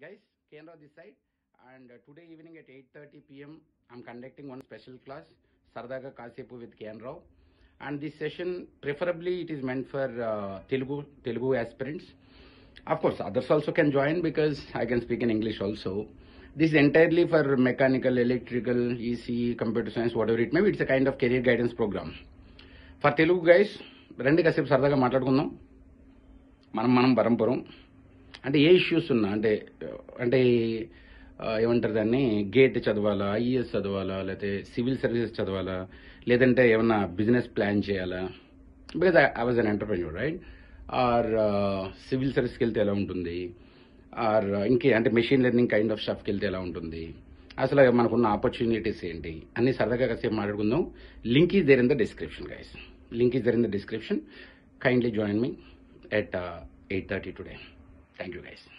Guys, Kenra this side, and uh, today evening at 8:30 p.m. I'm conducting one special class, Sardaga Kasepu with Kenra, and this session preferably it is meant for uh, Telugu Telugu aspirants. Of course, others also can join because I can speak in English also. This is entirely for mechanical, electrical, EC, computer science, whatever it may be. It's a kind of career guidance program. For Telugu guys రండి కాసేపు సరదాగా మాట్లాడుకుందాం మనం మనం పరంపురం అంటే ఏ issues ఉన్నా అంటే అంటే ఆ, ఏమంటారు దాన్ని గేట్ చదవాలా ఐఏఎస్ చదవాలా లేకపోతే సివిల్ సర్వీసెస్ చదవాలా లేదంటే ఏమన్నా బిజినెస్ ప్లాన్ చేయాలా because I was an entrepreneur right or civil సర్వీస్కి వెళ్తే ఎలా ఉంటుంది ఆర్ ఇంకే అంటే మెషిన్ లెర్నింగ్ కైండ్ ఆఫ్ షాప్కి వెళ్తే ఎలా ఉంటుంది అసలు మనకున్న ఆపర్చునిటీస్ ఏంటి అన్ని సరదాగా కాసేపు మాట్లాడుకుందాం link is there in the description guys link is there in the description kindly join me at eight thirty today thank you guys